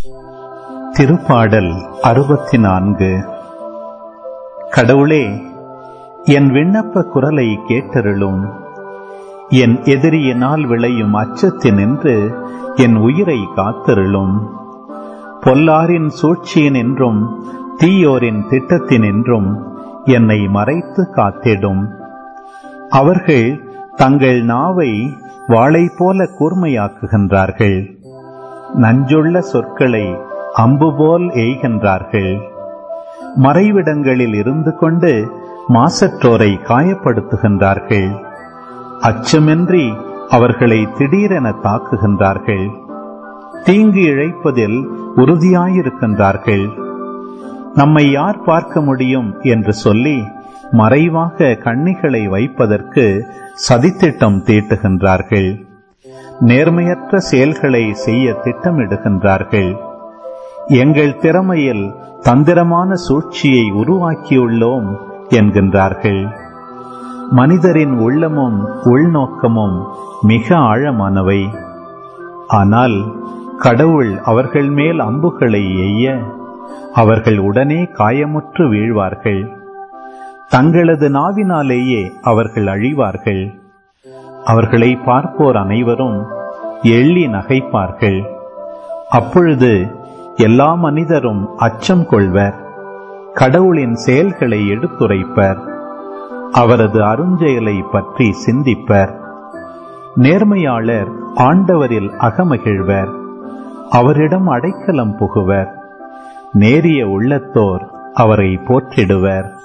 திருப்பாடல் அறுபத்தி நான்கு கடவுளே என் விண்ணப்ப குரலை கேட்டருளும் என் எதிரியினால் விளையும் அச்சத்தினின்று என் உயிரை காத்தருளும் பொல்லாரின் சூழ்ச்சியினின்றும் தீயோரின் திட்டத்தினின்றும் என்னை மறைத்து காத்திடும் அவர்கள் தங்கள் நாவை வாளை போல கூர்மையாக்குகின்றார்கள் நஞ்சுள்ள சொற்களை அம்பு போல் எய்கின்றார்கள் மறைவிடங்களில் இருந்து கொண்டு மாசற்றோரை காயப்படுத்துகின்றார்கள் அச்சமின்றி அவர்களை திடீரென தாக்குகின்றார்கள் தீங்கு இழைப்பதில் உறுதியாயிருக்கின்றார்கள் நம்மை யார் பார்க்க முடியும் என்று சொல்லி மறைவாக கண்ணிகளை வைப்பதற்கு சதித்திட்டம் தீட்டுகின்றார்கள் நேர்மையற்ற செயல்களை செய்ய திட்டமிடுகின்றார்கள் எங்கள் திறமையில் தந்திரமான சூழ்ச்சியை உருவாக்கியுள்ளோம் என்கின்றார்கள் மனிதரின் உள்ளமும் உள்நோக்கமும் மிக ஆழமானவை ஆனால் கடவுள் அவர்கள் மேல் அம்புகளை எய்ய அவர்கள் உடனே காயமுற்று வீழ்வார்கள் தங்களது நாவினாலேயே அவர்கள் அழிவார்கள் அவர்களை பார்ப்போர் அனைவரும் எள்ளி நகைப்பார்கள் அப்பொழுது எல்லா மனிதரும் அச்சம் கொள்வர் கடவுளின் செயல்களை எடுத்துரைப்பர் அவரது அருஞ்செயலை பற்றி சிந்திப்பர் நேர்மையாளர் ஆண்டவரில் அகமகிழ்வர் அவரிடம் அடைக்கலம் புகுவர் நேரிய உள்ளத்தோர் அவரை போற்றிடுவர்